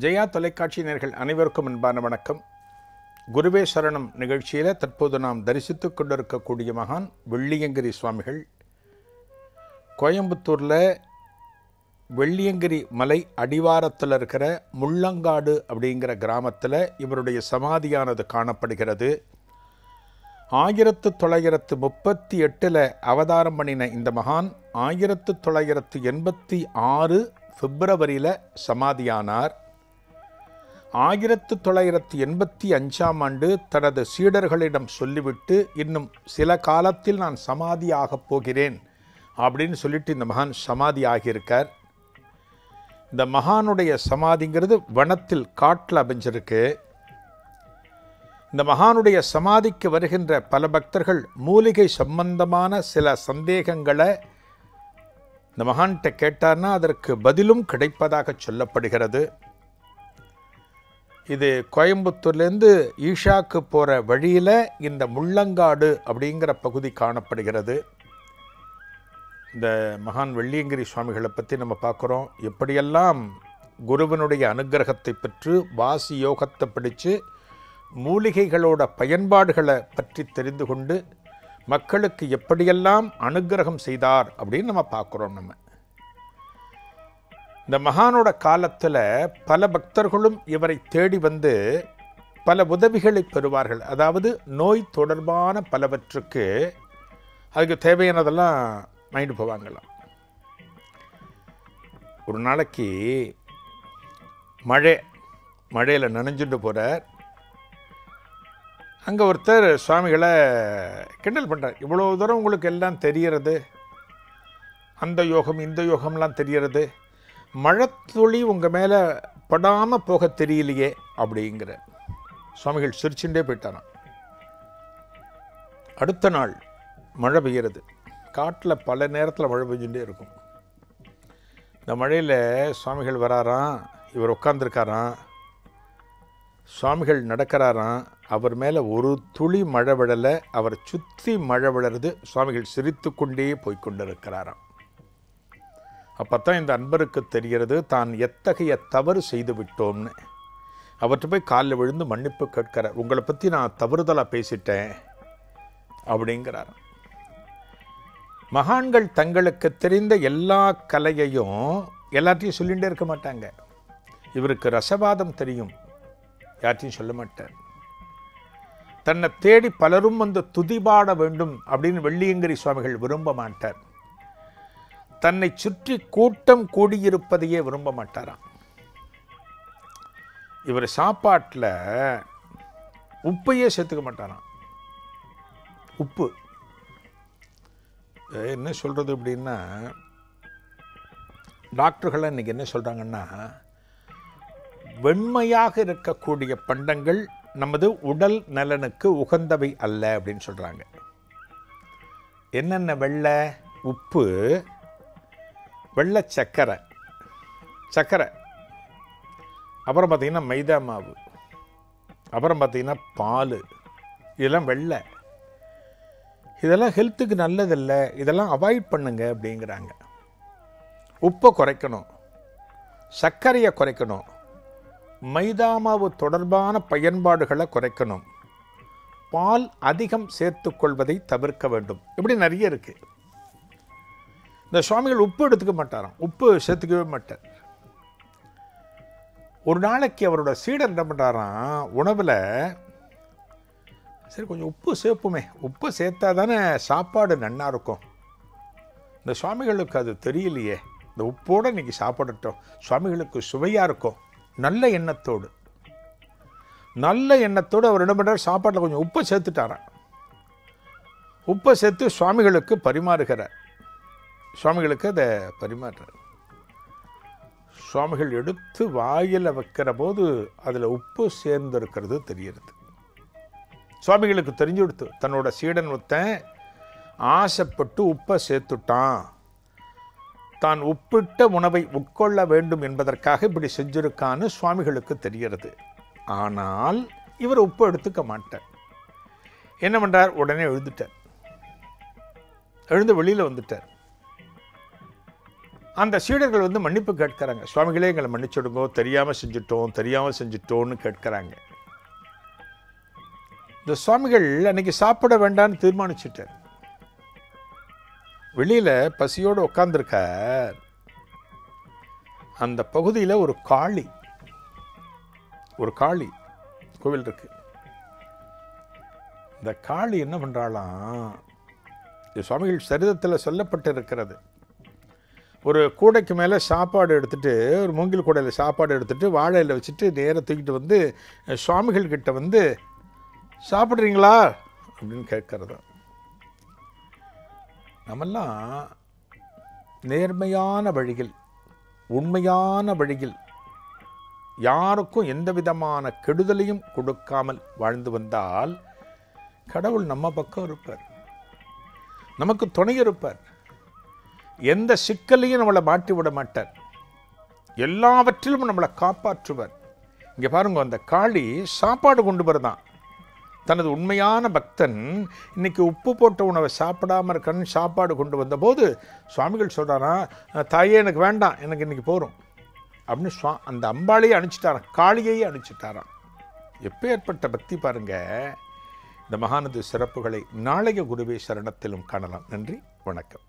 ஜெயா தொலைக்காட்சி நேர்கள் அனைவருக்கும் அன்பான வணக்கம் குருவே சரணம் நிகழ்ச்சியில் தற்போது நாம் தரிசித்துக் கொண்டிருக்கக்கூடிய மகான் வெள்ளியங்கிரி சுவாமிகள் கோயம்புத்தூரில் வெள்ளியங்கிரி மலை அடிவாரத்தில் இருக்கிற முள்ளங்காடு அப்படிங்கிற கிராமத்தில் இவருடைய சமாதியானது காணப்படுகிறது ஆயிரத்து தொள்ளாயிரத்து முப்பத்தி எட்டில் அவதாரம் பண்ணின இந்த மகான் ஆயிரத்து தொள்ளாயிரத்து எண்பத்தி ஆறு பிப்ரவரியில் சமாதியானார் ஆயிரத்து தொள்ளாயிரத்து எண்பத்தி அஞ்சாம் ஆண்டு தனது சீடர்களிடம் சொல்லிவிட்டு இன்னும் சில காலத்தில் நான் சமாதி ஆகப் போகிறேன் அப்படின்னு சொல்லிட்டு இந்த மகான் சமாதி ஆகியிருக்கார் இந்த மகானுடைய சமாதிங்கிறது வனத்தில் காட்டில் அமைஞ்சிருக்கு இந்த மகானுடைய சமாதிக்கு வருகின்ற பல பக்தர்கள் மூலிகை சம்பந்தமான சில சந்தேகங்களை இந்த மகான்கிட்ட கேட்டார்னா அதற்கு பதிலும் கிடைப்பதாக சொல்லப்படுகிறது இது கோயம்புத்தூர்லேருந்து ஈஷாக்கு போகிற வழியில் இந்த முள்ளங்காடு அப்படிங்கிற பகுதி காணப்படுகிறது இந்த மகான் வெள்ளியங்கிரி சுவாமிகளை பற்றி நம்ம பார்க்குறோம் எப்படியெல்லாம் குருவனுடைய அனுகிரகத்தை பெற்று வாசி யோகத்தை படித்து மூலிகைகளோட பயன்பாடுகளை பற்றி தெரிந்து கொண்டு மக்களுக்கு எப்படியெல்லாம் அனுகிரகம் செய்தார் அப்படின்னு நம்ம பார்க்குறோம் நம்ம இந்த மகானோட காலத்தில் பல பக்தர்களும் இவரை தேடி வந்து பல உதவிகளை பெறுவார்கள் அதாவது நோய் தொடர்பான பலவற்றுக்கு அதுக்கு தேவையானதெல்லாம் வாங்கிட்டு போவாங்களாம் ஒரு நாளைக்கு மழை மழையில் நனைஞ்சுட்டு போகிறார் அங்கே ஒருத்தர் சுவாமிகளை கிண்டல் பண்ணுறார் இவ்வளோ தூரம் உங்களுக்கு எல்லாம் தெரியறது அந்த யோகம் இந்த யோகம்லாம் தெரியறது மழைத்துளி உங்கள் மேலே படாமல் போக தெரியலையே அப்படிங்கிற சுவாமிகள் சிரிச்சுட்டே போயிட்டாராம் அடுத்த நாள் மழை பெய்யறது காட்டில் பல நேரத்தில் மழை பெஞ்சுட்டே இருக்கும் இந்த மழையில் சுவாமிகள் வராராம் இவர் உட்காந்துருக்காராம் சுவாமிகள் நடக்கிறாராம் அவர் மேலே ஒரு துளி மழை விழலை அவரை சுற்றி மழை விழறது சுவாமிகள் சிரித்து கொண்டே போய்கொண்டிருக்கிறாராம் அப்போ தான் இந்த அன்பருக்கு தெரிகிறது தான் எத்தகைய தவறு செய்து விட்டோம்னு அவர்கிட்ட போய் காலில் விழுந்து மன்னிப்பு கேட்கிறார் உங்களை பற்றி நான் தவறுதலாக பேசிட்டேன் அப்படிங்கிறார் மகான்கள் தங்களுக்கு தெரிந்த எல்லா கலையையும் எல்லாத்தையும் சொல்லிகிட்டே இருக்க மாட்டாங்க இவருக்கு ரசவாதம் தெரியும் யார்ட்டையும் சொல்ல மாட்டார் தன்னை தேடி பலரும் வந்து துதிபாட வேண்டும் அப்படின்னு வெள்ளியங்கிரி சுவாமிகள் விரும்ப மாட்டார் தன்னை சுற்றி கூட்டம் கூடியிருப்பதையே விரும்ப மாட்டாராம் இவர் சாப்பாட்டில் உப்பையே சேர்த்துக்க மாட்டாராம் உப்பு என்ன சொல்கிறது அப்படின்னா டாக்டர்கள் இன்றைக்கி என்ன சொல்கிறாங்கன்னா வெண்மையாக இருக்கக்கூடிய பண்டங்கள் நமது உடல் நலனுக்கு உகந்தவை அல்ல அப்படின்னு சொல்கிறாங்க என்னென்ன வெள்ளை உப்பு வெள்ளை சர்க்கரை சர்க்கரை அப்புறம் பார்த்திங்கன்னா மைதா மாவு அப்புறம் பார்த்திங்கன்னா பால் இதெல்லாம் வெள்ளை இதெல்லாம் ஹெல்த்துக்கு நல்லதில்லை இதெல்லாம் அவாய்ட் பண்ணுங்க அப்படிங்கிறாங்க உப்பை குறைக்கணும் சர்க்கரையை குறைக்கணும் மைதா மாவு தொடர்பான பயன்பாடுகளை குறைக்கணும் பால் அதிகம் சேர்த்துக்கொள்வதை தவிர்க்க வேண்டும் இப்படி நிறைய இருக்குது இந்த சுவாமிகள் உப்பு எடுத்துக்க மாட்டாராம் உப்பு சேர்த்துக்கவே மாட்டார் ஒரு நாளைக்கு அவரோட சீடர் என்ன பண்ணுறாராம் உணவில் சரி கொஞ்சம் உப்பு சேர்ப்புமே உப்பு சேர்த்தா தானே சாப்பாடு நன்னா இருக்கும் இந்த சுவாமிகளுக்கு அது தெரியலையே இந்த உப்போடு இன்றைக்கி சாப்பிடட்டும் சுவாமிகளுக்கு சுவையாக இருக்கும் நல்ல எண்ணத்தோடு நல்ல எண்ணத்தோடு அவர் என்ன பண்ணுறார் சாப்பாட்டில் கொஞ்சம் உப்பை சேர்த்துட்டாராம் உப்பை சேர்த்து சுவாமிகளுக்கு பரிமாறுகிறார் சுவாமிகளுக்கு அதை பரிமாறுறார் சுவாமிகள் எடுத்து வாயில் வைக்கிற போது அதில் உப்பு சேர்ந்திருக்கிறது தெரிகிறது சுவாமிகளுக்கு தெரிஞ்சு கொடுத்து தன்னோட சீடன் ஒருத்தன் ஆசைப்பட்டு உப்பை சேர்த்துட்டான் தான் உப்பிட்ட உணவை உட்கொள்ள வேண்டும் என்பதற்காக இப்படி செஞ்சிருக்கான்னு சுவாமிகளுக்கு தெரிகிறது ஆனால் இவர் உப்பு எடுத்துக்க மாட்டார் என்ன பண்ணுறார் உடனே எழுந்துட்டார் எழுந்து வெளியில் வந்துட்டார் அந்த சீடர்கள் வந்து மன்னிப்பு கேட்கறாங்க சுவாமிகளே எங்களை மன்னிச்சுடுங்கோ தெரியாமல் செஞ்சுட்டோம் தெரியாமல் செஞ்சுட்டோன்னு கேட்கறாங்க இந்த சுவாமிகள் அன்னைக்கு சாப்பிட வேண்டாம்னு தீர்மானிச்சிட்டார் வெளியில் பசியோடு உட்காந்துருக்கார் அந்த பகுதியில் ஒரு காளி ஒரு காளி கோவில் இருக்கு இந்த காளி என்ன பண்ணுறாளாம் இது சுவாமிகள் சரிதத்தில் சொல்லப்பட்டு இருக்கிறது ஒரு கூடைக்கு மேலே சாப்பாடு எடுத்துட்டு ஒரு மூங்கில் கூடையில் சாப்பாடு எடுத்துட்டு வாழையில் வச்சுட்டு நேராக தூக்கிட்டு வந்து அஹ், சுவாமிகள் கிட்ட வந்து சாப்பிட்றீங்களா அப்படின்னு கேட்கறது நம்மெல்லாம் நேர்மையான வழியில் உண்மையான வழியில் யாருக்கும் எந்த விதமான கெடுதலையும் கொடுக்காமல் வாழ்ந்து வந்தால் கடவுள் நம்ம பக்கம் இருப்பார் நமக்கு துணை இருப்பார் எந்த சிக்கலையும் நம்மளை மாட்டி விட மாட்டார் எல்லாவற்றிலும் நம்மளை காப்பாற்றுவார் இங்கே பாருங்க அந்த காளி சாப்பாடு கொண்டு வருதான் தனது உண்மையான பக்தன் இன்னைக்கு உப்பு போட்ட உணவை சாப்பிடாம இருக்கன்னு சாப்பாடு கொண்டு வந்தபோது சுவாமிகள் சொல்கிறாரா தாயே எனக்கு வேண்டாம் எனக்கு இன்னைக்கு போகிறோம் அப்படின்னு சுவா அந்த அம்பாளையே அனுப்பிச்சிட்டாராம் காளியையே அனுப்பிச்சிட்டாராம் எப்பேற்பட்ட பக்தி பாருங்க இந்த மகானது சிறப்புகளை நாளைய குருவே சரணத்திலும் காணலாம் நன்றி வணக்கம்